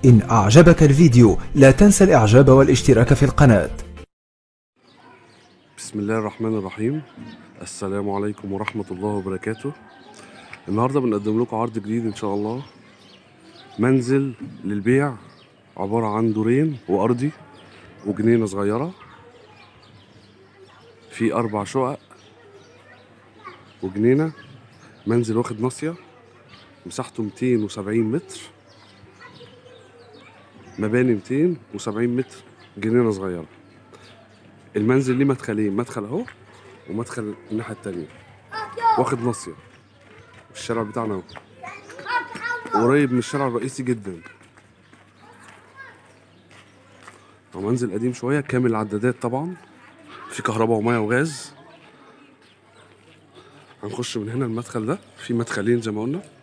إن أعجبك الفيديو لا تنسى الإعجاب والاشتراك في القناة بسم الله الرحمن الرحيم السلام عليكم ورحمة الله وبركاته النهاردة بنقدم لكم عرض جديد إن شاء الله منزل للبيع عبارة عن دورين وأرضي وجنينة صغيرة في أربع شقق وجنينة منزل واخد ناصية مساحته 270 متر مباني 270 متر جنينة صغيرة المنزل ليه مدخلين مدخل اهو ومدخل الناحية التانية واخد ناصية الشارع بتاعنا اهو قريب من الشارع الرئيسي جدا هو منزل قديم شوية كامل العدادات طبعا في كهرباء ومية وغاز هنخش من هنا المدخل ده في مدخلين زي ما قلنا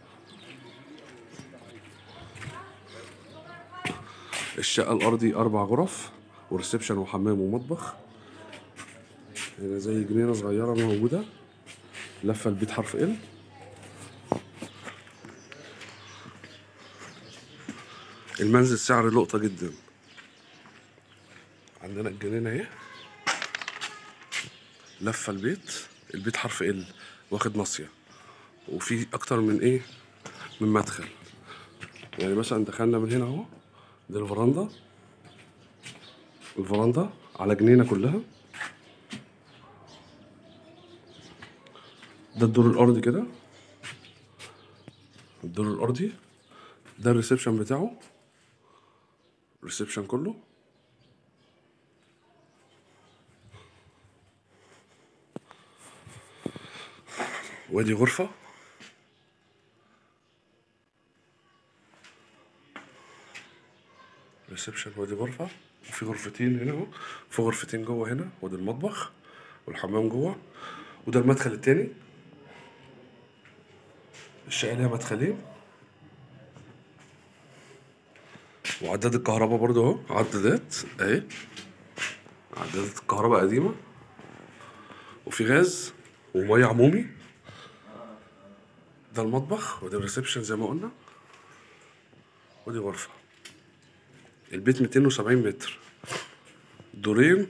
الشقة الأرضي أربع غرف وريسبشن وحمام ومطبخ هنا زي جنينة صغيرة موجودة لفة البيت حرف ال المنزل سعر لقطة جدا عندنا الجنينة اهي لفة البيت البيت حرف ال واخد ناصية وفي أكتر من ايه من مدخل يعني مثلا دخلنا من هنا اهو دي الفرندا الفرندا على جنينة كلها ده الدور الأرضي كده الدور الأرضي ده الريسبشن بتاعه الريسبشن كله وادي غرفة ريسبشن وادي غرفة وفي غرفتين هنا اهو في غرفتين جوه هنا وادي المطبخ والحمام جوه وده المدخل التاني الشقة ليها مدخلين وعداد الكهرباء برضو اهو عدادات اهي عدادات الكهرباء قديمة وفي غاز ومية عمومي ده المطبخ وده الريسبشن زي ما قلنا ودي غرفة البيت 270 متر دورين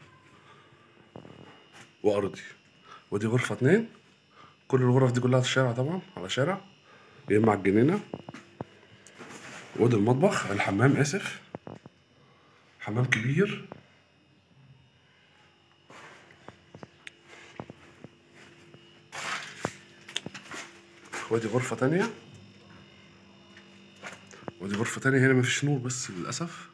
وأرضي ودي غرفة اتنين كل الغرف دي كلها على الشارع طبعا على شارع يا اما على الجنينة وادي المطبخ الحمام آسف حمام كبير وادي غرفة تانية ودي غرفة تانية هنا مفيش نور بس للأسف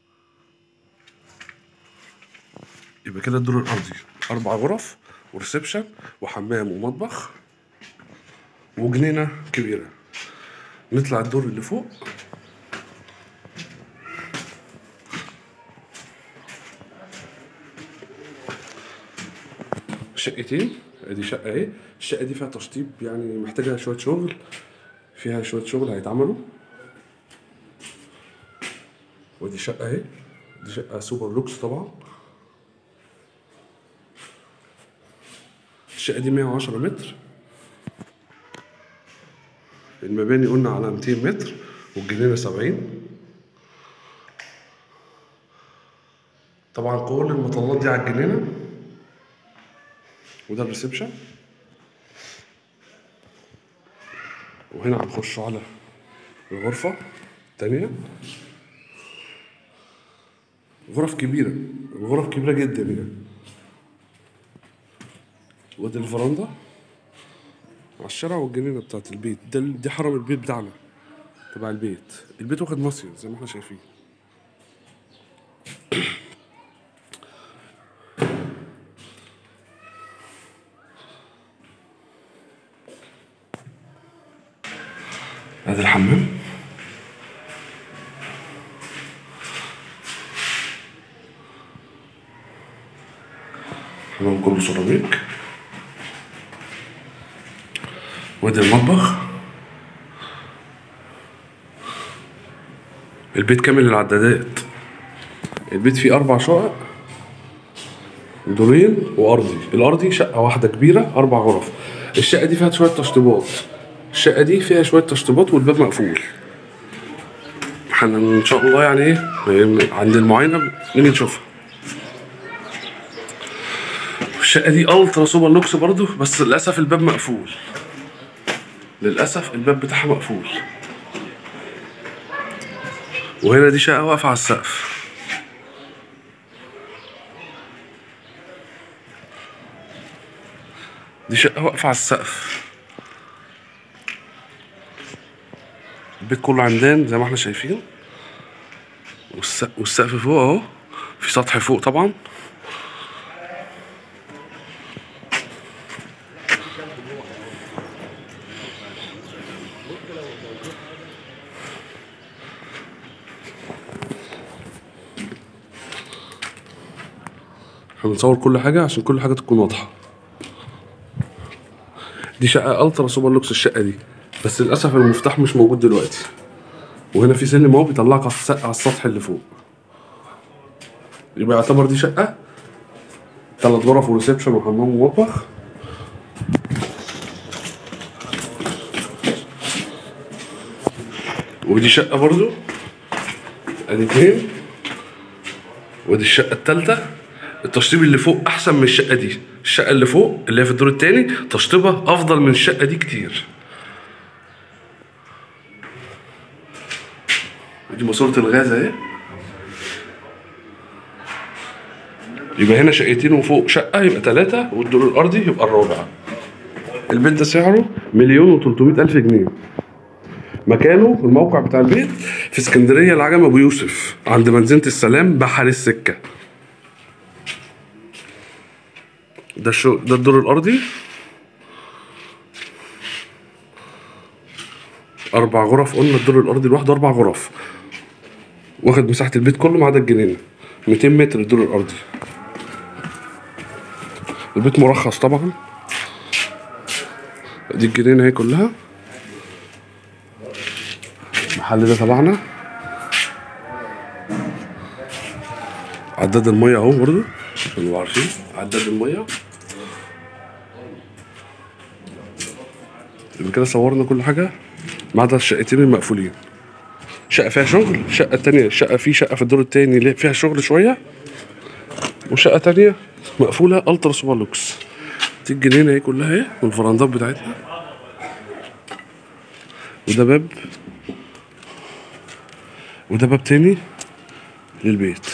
يبقى كده الدور الأرضي أربع غرف وريسبشن وحمام ومطبخ وجنينة كبيرة نطلع الدور اللي فوق شقتين ادي شقة اهي الشقة دي فيها تشطيب يعني محتاجة شوية شغل فيها شوية شغل هيتعملوا ودي شقة اهي دي شقة سوبر لوكس طبعا الشقة دي 110 متر المباني قلنا على 200 متر والجنينة 70 طبعا كل المطلات دي على الجنينة وده الريسبشن وهنا هنخش على الغرفة التانية غرف كبيرة الغرف كبيرة جدا يعني وادي الفرندا على الشارع والجنينة بتاعت البيت ده دي حرم البيت بتاعنا تبع البيت البيت واخد ناصية زي ما احنا شايفين ادي الحمام حمام كله سيراميك وادي المطبخ البيت كامل العدادات البيت فيه أربع شقق دورين وأرضي الأرضي شقة واحدة كبيرة أربع غرف الشقة دي فيها شوية تشطيبات الشقة دي فيها شوية تشطيبات والباب مقفول احنا ان شاء الله يعني ايه عند المعاينه نيجي نشوفها الشقه دي الترا سوبر لوكس برضو بس للاسف الباب مقفول للاسف الباب بتاعها مقفول وهنا دي شقه واقفه على السقف دي شقه واقفه على السقف البيت كله عمدان زي ما احنا شايفين والس- والسقف فوق اهو في سطح فوق طبعا هنصور كل حاجة عشان كل حاجة تكون واضحة دي شقة الترا سوبر لوكس الشقة دي بس للأسف المفتاح مش موجود دلوقتي وهنا في سلم اهو بيطلعك على الس- على السطح اللي فوق يبقى يعتبر دي شقة تلات غرف وريسبشن وحمام ومطبخ ودي شقة برضو ادي اتنين ودي الشقة التالتة التشطيب اللي فوق أحسن من الشقة دي الشقة اللي فوق اللي هي في الدور التاني تشطيبها أفضل من الشقة دي كتير دي ماسورة الغاز اهي يبقى هنا شقتين وفوق شقة يبقى تلاتة والدور الأرضي يبقى الرابع البيت ده سعره مليون وتلتمية ألف جنيه مكانه الموقع بتاع البيت في اسكندرية العجم أبو يوسف عند مدينة السلام بحر السكة ده الشو ده الدور الأرضي أربع غرف قلنا الدور الأرضي لوحده أربع غرف واخد مساحة البيت كله ما عدا الجنينة 200 متر الدور الأرضي البيت مرخص طبعا دي الجنينة اهي كلها المحل ده تبعنا عداد المية اهو برضو عشان نبقى عارفين عداد المية يبقى كده صورنا كل حاجة ما عدا الشقتين المقفولين شقة فيها شغل شقة تانية شقة في شقة في الدور التاني اللي فيها شغل شوية وشقة تانية مقفولة الترا سوبر لوكس دي الجنينة اهي كلها اهي والفرندات بتاعتها وده باب وده باب تاني للبيت